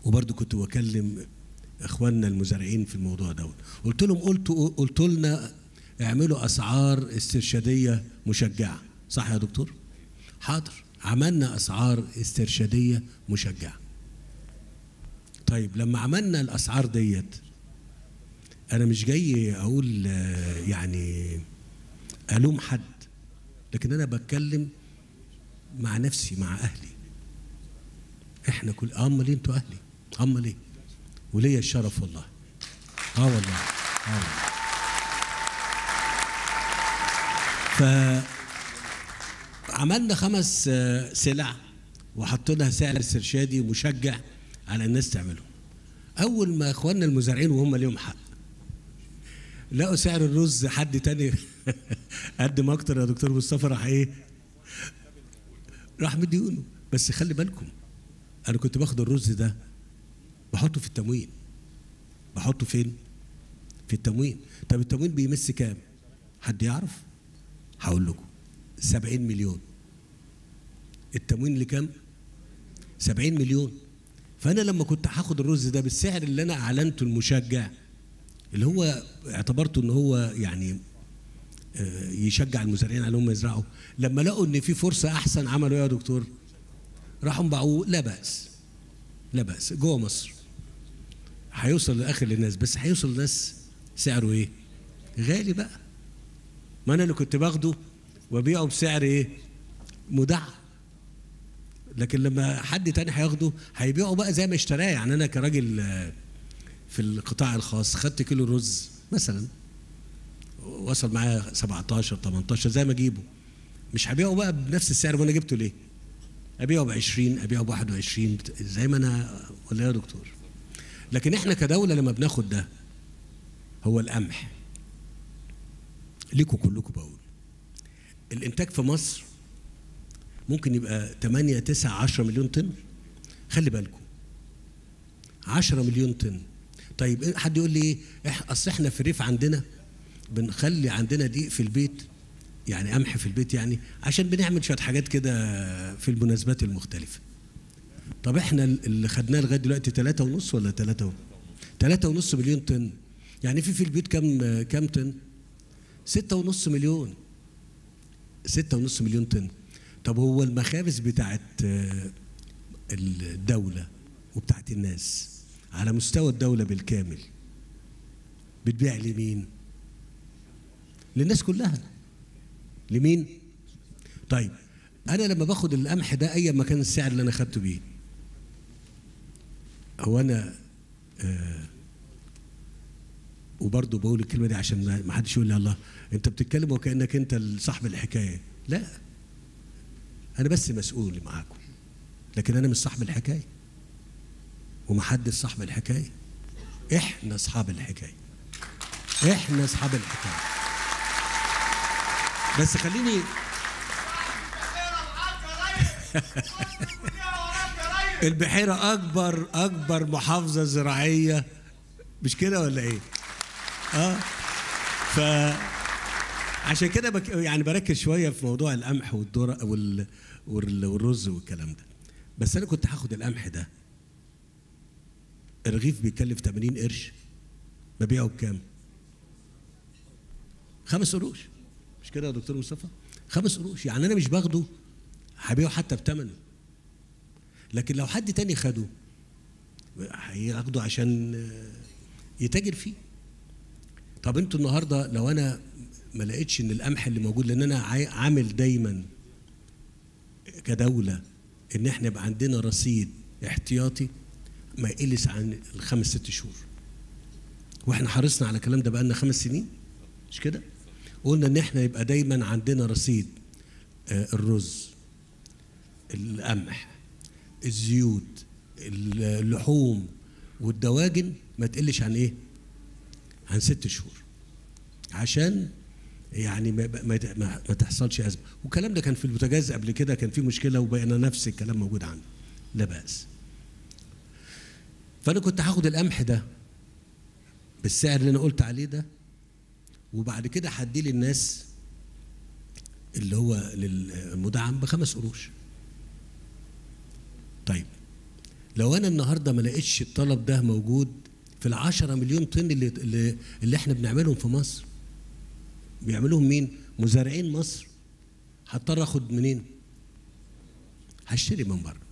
وبرضه كنت بكلم اخواننا المزارعين في الموضوع دوت قلت لهم قلت قلت لنا اعملوا اسعار استرشاديه مشجعه صح يا دكتور حاضر عملنا اسعار استرشاديه مشجعه طيب لما عملنا الاسعار ديت انا مش جاي اقول آه، يعني الوم حد لكن انا بتكلم مع نفسي مع اهلي احنا كل امال إيه انتوا اهلي امال ايه وليا الشرف والله اه والله اه والله ف عملنا خمس آه، سلع وحطينا سعر استرشادي مشجع على الناس تعمله اول ما اخواننا المزارعين وهم ليهم حق لقوا سعر الرز حد تاني قدم اكتر يا دكتور مصطفى راح ايه راح مديونه بس خلي بالكم انا كنت باخد الرز ده بحطه في التموين بحطه فين في التموين طب التموين بيمس كام حد يعرف هقول لكم 70 مليون التموين لكام 70 مليون فانا لما كنت هاخد الرز ده بالسعر اللي انا اعلنته المشجع اللي هو اعتبرته ان هو يعني آه، يشجع المزارعين على انهم يزرعوا لما لقوا ان في فرصه احسن عملوا ايه يا دكتور راحوا باعوه لا باس لا باس جوه مصر هيوصل للاخر للناس بس هيوصل للناس سعره ايه غالي بقى ما انا اللي كنت باخده وابيعه بسعر ايه مدعم لكن لما حد تاني هياخده هيبيعه بقى زي ما اشتراه يعني انا كراجل آه، في القطاع الخاص خدت كيلو رز مثلا وصل معايا 17 18 زي ما اجيبه مش هبيعه بقى بنفس السعر وانا جبته ليه؟ ابيعه ب 20 ابيعه ب 21 زي ما انا ولا يا دكتور لكن احنا كدوله لما بناخد ده هو القمح ليكوا كلكم بقول الانتاج في مصر ممكن يبقى 8 9 10 مليون طن خلي بالكم 10 مليون طن طيب إيه- حد يقول لي ايه إح- اصل احنا في الريف عندنا بنخلي عندنا دقيق في البيت يعني قمح في البيت يعني عشان بنعمل شويه حاجات كده في المناسبات المختلفه طب احنا اللي خدناه لغايه دلوقتي ثلاثة ونص ولا ثلاثة ثلاثة ونص مليون طن يعني في في البيوت كام كام طن ستة ونص مليون ستة ونص مليون طن طب هو المخابز بتاعت آه، الدولة وبتاعت الناس على مستوى الدولة بالكامل بتبيع لمين؟ للناس كلها لمين؟ طيب أنا لما باخد القمح ده أي ما كان السعر اللي أنا خدته بيه هو أنا آه وبرضه بقول الكلمة دي عشان ما- ما حدش يقول لي الله أنت بتتكلم وكأنك أنت صاحب الحكاية لا أنا بس مسؤول معاكم لكن أنا مش صاحب الحكاية ومحدش صاحب الحكاية احنا اصحاب الحكاية احنا اصحاب الحكاية بس خليني البحيرة أكبر أكبر محافظة زراعية مش كده ولا إيه؟ آه ف عشان كده بك يعني بركز شوية في موضوع القمح والذرة وال... وال... والرز والكلام ده بس أنا كنت هاخد القمح ده الرغيف بيكلف 80 قرش ببيعه بكام؟ خمس قروش مش كده يا دكتور مصطفى؟ خمس قروش يعني انا مش باخده هبيعه حتى بثمنه لكن لو حد تاني خده هياخده عشان آه، يتاجر فيه طب انتوا النهارده لو انا ما لقيتش ان القمح اللي موجود لان انا عاي- عامل دايما كدوله ان احنا يبقى عندنا رصيد احتياطي ما يقلش عن الخمس ست شهور واحنا حرصنا على الكلام ده بقالنا خمس سنين مش كده قلنا ان احنا يبقى دايما عندنا رصيد آه، الرز القمح الزيوت اللحوم والدواجن ما تقلش عن ايه عن ست شهور عشان يعني ما, ما, ما, ما تحصلش ازمه والكلام ده كان في البوتاجاز قبل كده كان في مشكله وبقينا نفس الكلام موجود عندنا لا باس فانا كنت هاخد القمح ده بالسعر اللي انا قلت عليه ده وبعد كده هديه للناس اللي هو للمدعم بخمس قروش طيب لو انا النهارده ما لقيتش الطلب ده موجود في العشرة مليون طن اللي, اللي, اللي احنا بنعملهم في مصر بيعملوهم مين مزارعين مصر هضطر اخد منين هشتري من بره